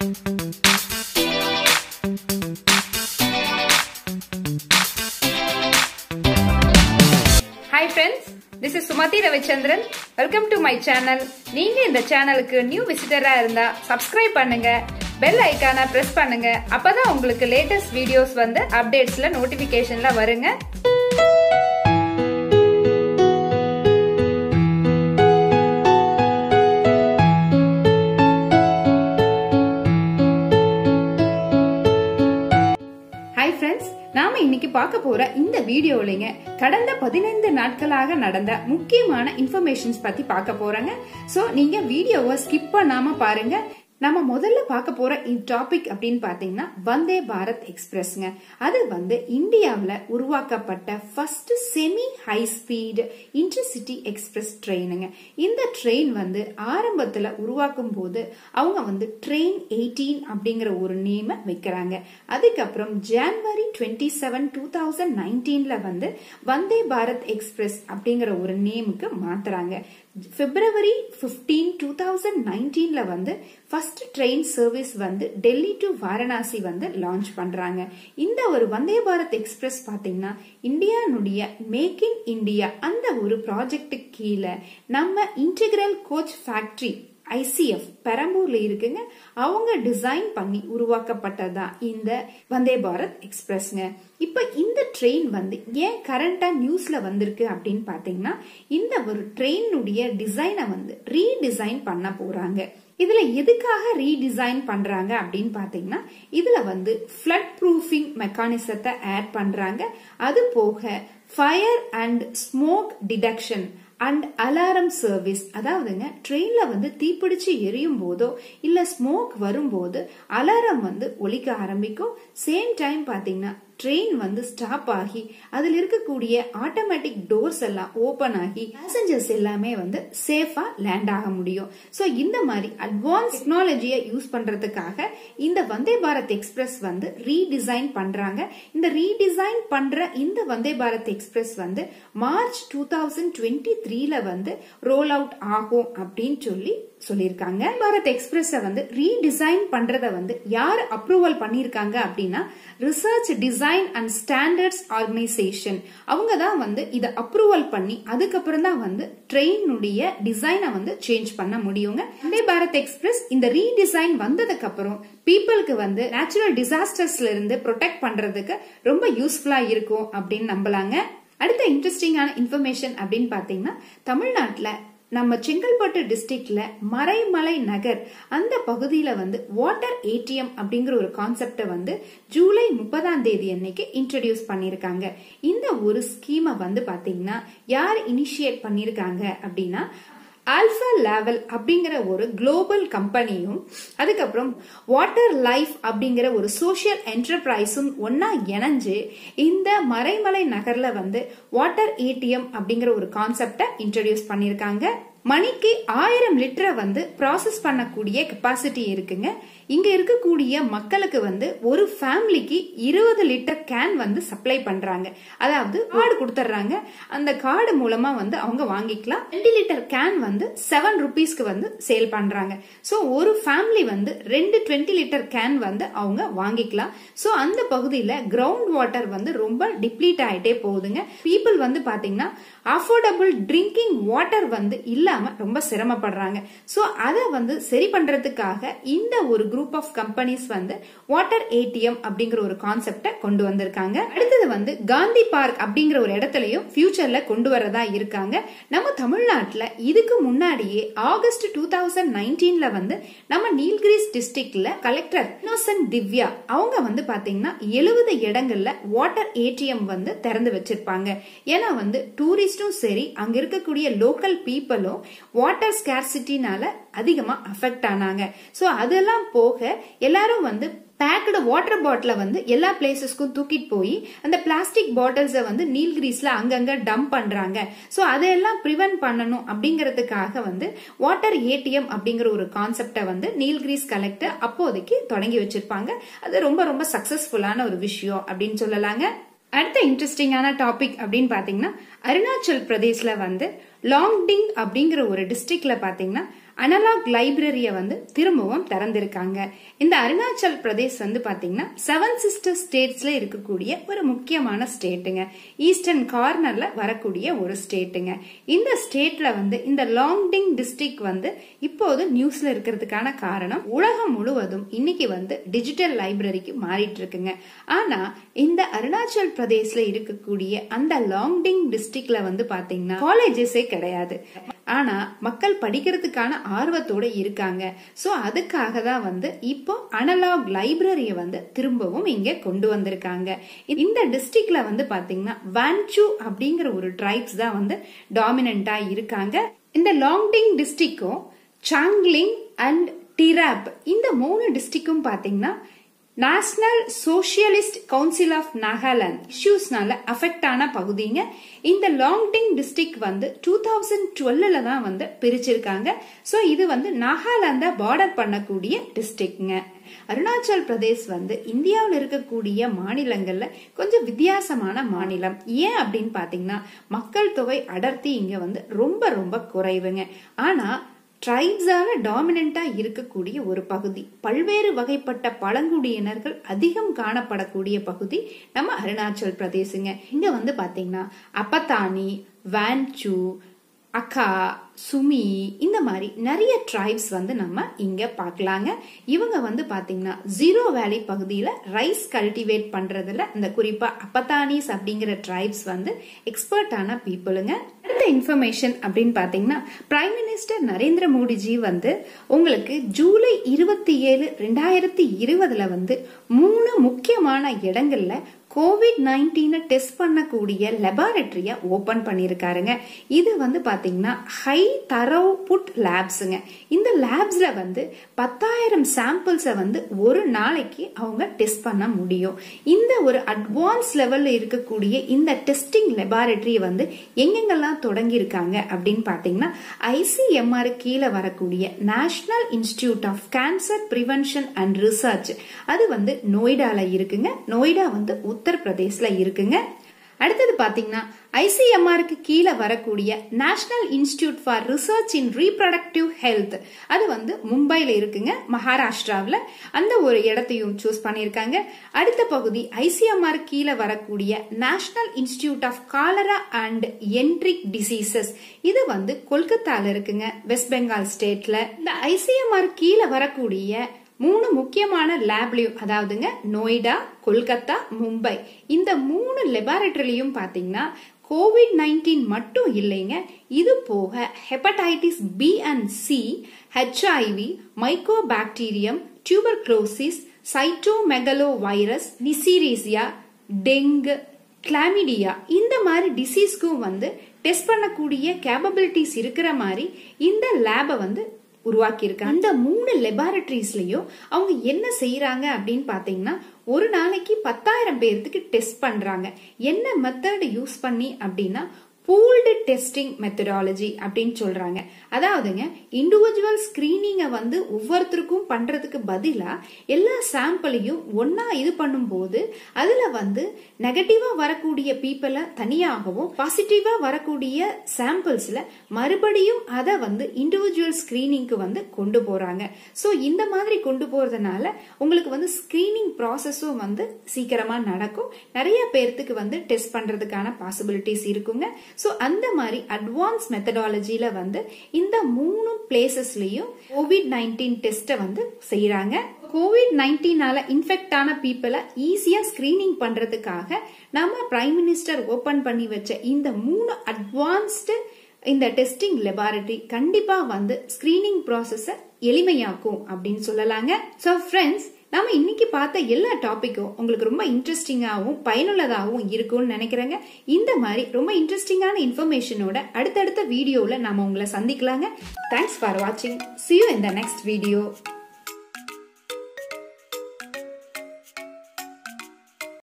hi friends this is Sumathi Ravichandran welcome to my channel நீங்க இந்த சேனலுக்கு நியூ விசிட்டரா இருந்தா சப்ஸ்கிரைப் பண்ணுங்க பெல் ஐக்கான பிரஸ் பண்ணுங்க அப்பதான் உங்களுக்கு லேட்டஸ்ட் வீடியோஸ் வந்து அப்டேட்ஸ்ல நோட்டிபிகேஷன்ல வருங்க ஹாய் ஃப்ரெண்ட்ஸ் நாம இன்னைக்கு பார்க்க போற இந்த வீடியோலங்க கடந்த பதினைந்து நாட்களாக நடந்த முக்கியமான இன்ஃபர்மேஷன்ஸ் பத்தி பார்க்க போறேங்க சோ நீங்க வீடியோவை ஸ்கிப் பண்ணாம பாருங்க நம்ம முதல்ல பார்க்க போற இந்த டாபிக் அப்படின்னு பாத்தீங்கன்னா வந்தே பாரத் எக்ஸ்பிரஸ்ங்க அது வந்து இந்தியாவில் உருவாக்கப்பட்ட first semi high speed intercity express ட்ரெயினுங்க இந்த ட்ரெயின் வந்து ஆரம்பத்துல உருவாக்கும் போது அவங்க வந்து ட்ரெயின் எயிட்டீன் அப்படிங்கிற ஒரு நேம வைக்கிறாங்க அதுக்கப்புறம் January twenty seven two thousand நைன்டீன்ல வந்து வந்தே பாரத் எக்ஸ்பிரஸ் அப்படிங்கிற ஒரு நேமுக்கு மாத்துறாங்க பிப்ரவரி பிப்டீன் டூ தௌசண்ட் நைன்டீன்ல வந்து ஃபர்ஸ்ட் ட்ரெயின் சர்வீஸ் வந்து டெல்லி டு வாரணாசி வந்து லான்ச் பண்றாங்க இந்த ஒரு வந்தே பாரத் எக்ஸ்பிரஸ் பாத்தீங்கன்னா இந்தியானுடைய மேக் இன் இந்தியா அந்த ஒரு ப்ராஜெக்டுக்கு கீழே நம்ம இன்டெகிரல் கோச் ஃபேக்டரி ஐசிஎஃப் பெரம்பூர்ல இருக்குங்க அவங்க டிசைன் பண்ணி உருவாக்கப்பட்டதா இந்த வந்தே பாரத் எக்ஸ்பிரஸ்ங்க இப்ப இந்த ட்ரெயின் வந்து ஏன் கரண்டா நியூஸ்ல வந்திருக்கு அப்படின்னு பாத்தீங்கன்னா இந்த ஒரு ட்ரெயினுடைய டிசைனை வந்து ரீடிசைன் பண்ண போறாங்க இதுல எதுக்காக ரீடிசைன் பண்றாங்க அப்படின்னு பாத்தீங்கன்னா இதுல வந்து ஃபிளட் ப்ரூஃபிங் மெக்கானிசத்தை ஆட் பண்றாங்க அது போக fire and smoke detection and alarm service அதாவதுங்க ட்ரெயின்ல வந்து தீப்பிடிச்சு எரியும் போதோ இல்ல ஸ்மோக் வரும்போது அலாரம் வந்து ஒலிக்க ஆரம்பிக்கும் சேம் டைம் பாத்தீங்கன்னா ட்ரெயின் வந்து ஸ்டாப் ஆகி அதுல இருக்கக்கூடிய ஆட்டோமேட்டிக் டோர்ஸ் எல்லாம் ஓபன் ஆகி பேசஞ்சர்ஸ் எல்லாமே வந்து சேஃபா லேண்ட் ஆக முடியும் சோ இந்த மாதிரி அட்வான்ஸ் டெக்னாலஜியை யூஸ் பண்றதுக்காக இந்த வந்தே பாரத் எக்ஸ்பிரஸ் வந்து ரீடிசைன் பண்றாங்க இந்த ரீடிசைன் பண்ற இந்த வந்தே பாரத் எக்ஸ்பிரஸ் வந்து மார்ச் டூ தௌசண்ட் டுவெண்ட்டி த்ரீல வந்து ரோல் அவுட் ஆகும் அப்படின்னு சொல்லி சொல்லியிருக்காங்க பாரத் எக்ஸ்பிரஸ் வந்து ரீடிசைன் பண்றத வந்து யார் அப்ரூவல் பண்ணிருக்காங்க அப்படின்னா research design and standards organisation அவங்க தான் வந்து இதை அப்ரூவல் பண்ணி அதுக்கப்புறம் தான் வந்து ட்ரெயினுடைய டிசைனை வந்து சேஞ்ச் பண்ண முடியுங்க வந்தே பாரத் எக்ஸ்பிரஸ் இந்த ரீடிசைன் வந்ததுக்கு அப்புறம் பீப்புளுக்கு வந்து நேச்சுரல் டிசாஸ்டர்ஸ்ல இருந்து ப்ரொடெக்ட் பண்றதுக்கு ரொம்ப யூஸ்ஃபுல்லா இருக்கும் அப்படின்னு நம்பலாங்க அடுத்த இன்ட்ரெஸ்டிங்கான இன்ஃபர்மேஷன் அப்படின்னு பாத்தீங்கன்னா தமிழ்நாட்டில் நம்ம செங்கல்பட்டு டிஸ்ட்ரிக்ட்ல மறைமலை நகர் அந்த பகுதியில வந்து வாட்டர் ஏடிஎம் அப்படிங்கிற ஒரு கான்செப்டை வந்து ஜூலை முப்பதாம் தேதி அன்னைக்கு இன்ட்ரடியூஸ் பண்ணிருக்காங்க இந்த ஒரு ஸ்கீமை வந்து பாத்தீங்கன்னா யார் இனிஷியேட் பண்ணிருக்காங்க அப்படின்னா ஆல்பா லேவல் அப்படிங்கிற ஒரு குளோபல் கம்பெனியும் அதுக்கப்புறம் வாட்டர் லைஃப் அப்படிங்கிற ஒரு சோசியல் என்டர்பிரைஸும் ஒன்னா இணைஞ்சு இந்த மறைமலை நகர்ல வந்து வாட்டர் ஏடிஎம் அப்படிங்கிற ஒரு கான்செப்டை இன்ட்ரடியூஸ் பண்ணிருக்காங்க மணிக்கு ஆயிரம் லிட்டரை வந்து ப்ராசஸ் பண்ணக்கூடிய கெப்பாசிட்டி இருக்குங்க இங்க இருக்கக்கூடிய மக்களுக்கு வந்து ஒரு ஃபேமிலிக்கு இருபது லிட்டர் கேன் வந்து சப்ளை பண்றாங்க அதாவது கார்டு கொடுத்துட்றாங்க அந்த கார்டு மூலமா வந்து அவங்க வாங்கிக்கலாம் ரெண்டு லிட்டர் கேன் வந்து செவன் ருபீஸ்க்கு வந்து சேல் பண்றாங்க ஸோ ஒரு ஃபேமிலி வந்து ரெண்டு டுவெண்ட்டி லிட்டர் கேன் வந்து அவங்க வாங்கிக்கலாம் ஸோ அந்த பகுதியில் கிரவுண்ட் வாட்டர் வந்து ரொம்ப டிப்ளீட் ஆயிட்டே போகுதுங்க பீப்புள் வந்து பாத்தீங்கன்னா அஃபோர்டபுள் ட்ரிங்கிங் வாட்டர் வந்து இல்லாம ரொம்ப சிரமப்படுறாங்க ஸோ அதை வந்து சரி பண்றதுக்காக இந்த ஒரு குரூப் ஆஃப் கம்பெனிஸ் வந்து வாட்டர் ஏடிஎம் அப்படிங்கிற ஒரு கான்செப்டை கொண்டு வந்திருக்காங்க அடுத்தது வந்து காந்தி பார்க் அப்படிங்கிற ஒரு இடத்துலயும் ஃபியூச்சர்ல கொண்டு வரதா இருக்காங்க நம்ம தமிழ்நாட்டில் இதுக்கு முன்னாடியே ஆகஸ்ட் டூ தௌசண்ட் நைன்டீன்ல வந்து நம்ம நீல்கிரிஸ் டிஸ்ட்ரிக்ட்ல கலெக்டர் இன்னோசன்ட் திவ்யா அவங்க வந்து பாத்தீங்கன்னா எழுபது இடங்கள்ல வாட்டர் ஏடிஎம் வந்து திறந்து வச்சிருப்பாங்க ஏன்னா வந்து டூரிஸ்டும் சரி அங்க இருக்கக்கூடிய லோக்கல் பீப்புளும் வாட்டர் ஸ்கேர்சிட்டினால அதிகமா அஃபெக்ட் ஆனாங்க ஸோ அதெல்லாம் போக எல்லாரும் வந்து பேக்கடு வாட்டர் பாட்டில வந்து எல்லா பிளேசஸ்க்கும் தூக்கிட்டு போய் அந்த பிளாஸ்டிக் பாட்டில்ஸை வந்து நீல்கிரீஸ்ல அங்கங்க டம்ப் பண்றாங்க ஸோ அதையெல்லாம் ப்ரிவென்ட் பண்ணணும் அப்படிங்கறதுக்காக வந்து வாட்டர் ஏடிஎம் அப்படிங்கிற ஒரு கான்செப்டை வந்து நீல்கிரீஸ் கலெக்டர் அப்போதைக்கு தொடங்கி வச்சிருப்பாங்க அது ரொம்ப ரொம்ப சக்சஸ்ஃபுல்லான ஒரு விஷயம் அப்படின்னு சொல்லலாங்க அடுத்த இன்ட்ரெஸ்டிங்கான டாபிக் அப்படின்னு பாத்தீங்கன்னா அருணாச்சல் பிரதேஷ்ல வந்து லாங்டிங் அப்படிங்கிற ஒரு டிஸ்ட்ரிக்ட்ல பாத்தீங்கன்னா அனலாக் லைப்ரரிய வந்து திரும்பவும் திறந்திருக்காங்க இந்த அருணாச்சல் பிரதேஷ் வந்து பாத்தீங்கன்னா செவன் சிஸ்டர் ஸ்டேட்ஸ்ல இருக்கக்கூடிய ஒரு முக்கியமான ஸ்டேட்டுங்க ஈஸ்டர்ன் கார்னர்ல வரக்கூடிய ஒரு ஸ்டேட்டுங்க இந்த ஸ்டேட்ல வந்து இந்த லாங்டிங் டிஸ்ட்ரிக்ட் வந்து இப்போது நியூஸ்ல இருக்கிறதுக்கான காரணம் உலகம் முழுவதும் இன்னைக்கு வந்து டிஜிட்டல் லைப்ரரிக்கு மாறிட்டு இருக்குங்க ஆனா இந்த அருணாச்சல் பிரதேஷ்ல இருக்கக்கூடிய அந்த லாங்டிங் டிஸ்ட்ரிக்ட்ல வந்து பாத்தீங்கன்னா காலேஜஸே கிடையாது ஆனா மக்கள் படிக்கிறதுக்கான ஆர்வத்தோட இருக்காங்க சோ அதுக்காக தான் வந்து இப்போ அனலாக் லைப்ரரிய வந்து திரும்பவும் இங்க கொண்டு வந்திருக்காங்க இந்த டிஸ்ட்ரிக்ட்ல வந்து பாத்தீங்கன்னா வான்சூ அப்படிங்கிற ஒரு ட்ரைப்ஸ் தான் வந்து டாமினண்டா இருக்காங்க இந்த லாங்டிங் டிஸ்ட்ரிக்டும் சாங்லிங் அண்ட் டிராப் இந்த மூணு டிஸ்ட்ரிக்டும் பாத்தீங்கன்னா National Socialist Council of Nagaland இஷ்யூஸ்னால அஃபெக்ட் ஆன பகுதிங்க இந்த லாங்டிங் டிஸ்ட்ரிக்ட் வந்து டூ தௌசண்ட் டுவெல்ல தான் வந்து பிரிச்சிருக்காங்க ஸோ இது வந்து நாகாலாந்த பார்டர் பண்ணக்கூடிய டிஸ்ட்ரிக்ட்ங்க அருணாச்சல் பிரதேஷ் வந்து இந்தியாவில் இருக்கக்கூடிய மாநிலங்கள்ல கொஞ்சம் வித்தியாசமான மாநிலம் ஏன் அப்படின்னு பாத்தீங்கன்னா மக்கள் தொகை அடர்த்தி இங்க வந்து ரொம்ப ரொம்ப குறைவுங்க ஆனா ட்ரைப்ஸால டாமினண்டா இருக்கக்கூடிய ஒரு பகுதி பல்வேறு வகைப்பட்ட பழங்குடியினர்கள் அதிகம் காணப்படக்கூடிய பகுதி நம்ம அருணாச்சல் பிரதேசுங்க இங்க வந்து பாத்தீங்கன்னா அப்பத்தானி வான்சூ அக்கா சுமி இந்த மாதிரி நிறைய ட்ரைப்ஸ் வந்து நம்ம இங்க பார்க்கலாங்க இவங்க வந்து பாத்தீங்கன்னா ஜீரோ வேலி பகுதியில ரைஸ் கல்டிவேட் பண்றதுல இந்த குறிப்பா அப்பத்தானிஸ் அப்படிங்கிற ட்ரைப்ஸ் வந்து எக்ஸ்பர்ட்டான பீப்புளுங்க அடுத்த இன்ஃபர்மேஷன் அப்படின்னு பாத்தீங்கன்னா பிரைம் மினிஸ்டர் நரேந்திர மோடிஜி வந்து உங்களுக்கு ஜூலை இருபத்தி ஏழு ரெண்டாயிரத்தி இருபதுல வந்து மூணு முக்கியமான இடங்கள்ல கோவிட் நைன்டீனை டெஸ்ட் பண்ணக்கூடிய லெபார்டரியை ஓபன் பண்ணியிருக்காருங்க இது வந்து பாத்தீங்கன்னா ஹை தரவு புட் லேப்ஸுங்க இந்த லேப்ஸ்ல வந்து பத்தாயிரம் சாம்பிள்ஸை வந்து ஒரு நாளைக்கு அவங்க டெஸ்ட் பண்ண முடியும் இந்த ஒரு அட்வான்ஸ் லெவல்ல இருக்கக்கூடிய இந்த டெஸ்டிங் லெபார்டரியை வந்து எங்கெங்கெல்லாம் தொடங்கி இருக்காங்க அப்படின்னு பாத்தீங்கன்னா ஐசிஎம்ஆர் கீழே வரக்கூடிய National Institute of Cancer Prevention and Research அது வந்து நொய்டால இருக்குங்க நொய்டா வந்து உத்தரப்பிரதேஷ்ல இருக்குங்க அடுத்தது பாத்தீங்கன்னா ஐசிஎம்ஆருக்கு கீழே வரக்கூடிய National Institute for Research in Reproductive Health அது வந்து மும்பைல இருக்குங்க மகாராஷ்டிராவில் அந்த ஒரு இடத்தையும் சூஸ் பண்ணியிருக்காங்க அடுத்த பகுதி ஐசிஎம்ஆர் கீழே வரக்கூடிய National Institute of Cholera and Enteric Diseases இது வந்து கொல்கத்தால இருக்குங்க வெஸ்ட் பெங்கால் ஸ்டேட்ல இந்த ஐசிஎம்ஆர் கீழே வரக்கூடிய மூணு முக்கியமான லேப்லயும் அதாவதுங்க நொய்டா கொல்கத்தா மும்பை இந்த மூணு லெபார்டரிலையும் பாத்தீங்கன்னா கோவிட் நைன்டீன் மட்டும் இல்லைங்க இது போக hepatitis B and C HIV micro bacterium tuberculosis cytomegalo virus neisseria dengue chlamydia இந்த மாதிரி டிசீஸ்க்கும் வந்து டெஸ்ட் பண்ணக்கூடிய கேப்பபிலிட்டிஸ் இருக்கிற மாதிரி இந்த லேபை வந்து உருவாக்கியிருக்காங்க அந்த மூணு லெபார்டரிஸ்லயும் அவங்க என்ன செய்யறாங்க அப்படின்னு பாத்தீங்கன்னா ஒரு நாளைக்கு பத்தாயிரம் பேர்த்துக்கு டெஸ்ட் பண்றாங்க என்ன மெத்தட் யூஸ் பண்ணி அப்படின்னா பூல்டு டெஸ்டிங் மெத்தடாலஜி அப்படின்னு சொல்றாங்க அதாவதுங்க இண்டிவிஜுவல் ஸ்கிரீனிங்கை வந்து ஒவ்வொருத்தருக்கும் பண்றதுக்கு பதிலா எல்லா சாம்பிளையும் ஒன்னா இது பண்ணும்போது அதுல வந்து நெகட்டிவா வரக்கூடிய பீப்புளை தனியாகவும் பாசிட்டிவா வரக்கூடிய சாம்பிள்ஸ்ல மறுபடியும் அதை வந்து இண்டிவிஜுவல் ஸ்கிரீனிங்க்கு வந்து கொண்டு போறாங்க ஸோ இந்த மாதிரி கொண்டு போறதுனால உங்களுக்கு வந்து ஸ்கிரீனிங் ப்ராசஸும் வந்து சீக்கிரமா நடக்கும் நிறைய பேர்த்துக்கு வந்து டெஸ்ட் பண்றதுக்கான பாசிபிலிட்டிஸ் இருக்குங்க ஸோ அந்த மாதிரி அட்வான்ஸ் மெத்தடாலஜியில வந்து இந்த மூணு பிளேசஸ்லயும் கோவிட் நைன்டீன் டெஸ்ட்டை வந்து செய்யறாங்க கோவிட் நைன்டீனால இன்ஃபெக்ட் ஆன பீப்புளை ஈஸியா ஸ்கிரீனிங் பண்றதுக்காக நம்ம பிரைம் மினிஸ்டர் ஓபன் பண்ணி வச்ச இந்த மூணு அட்வான்ஸ்டு இந்த டெஸ்டிங் லெபார்டரி கண்டிப்பா வந்து ஸ்கிரீனிங் ப்ராசஸ எளிமையாக்கும் அப்படின்னு சொல்லலாங்க ஸோ ஃப்ரெண்ட்ஸ் நாம இன்னைக்கு பார்த்த எல்லா டாபிக்கும் உங்களுக்கு ரொம்ப இன்ட்ரெஸ்டிங்காகவும் பயனுள்ளதாகவும் இருக்கும்னு நினைக்கிறேங்க இந்த மாதிரி ரொம்ப இன்ட்ரெஸ்டிங்கான இன்ஃபர்மேஷனோட அடுத்தடுத்த வீடியோவில் நாம உங்களை சந்திக்கலாங்க தேங்க்ஸ் ஃபார் வாட்சிங் see you in the next video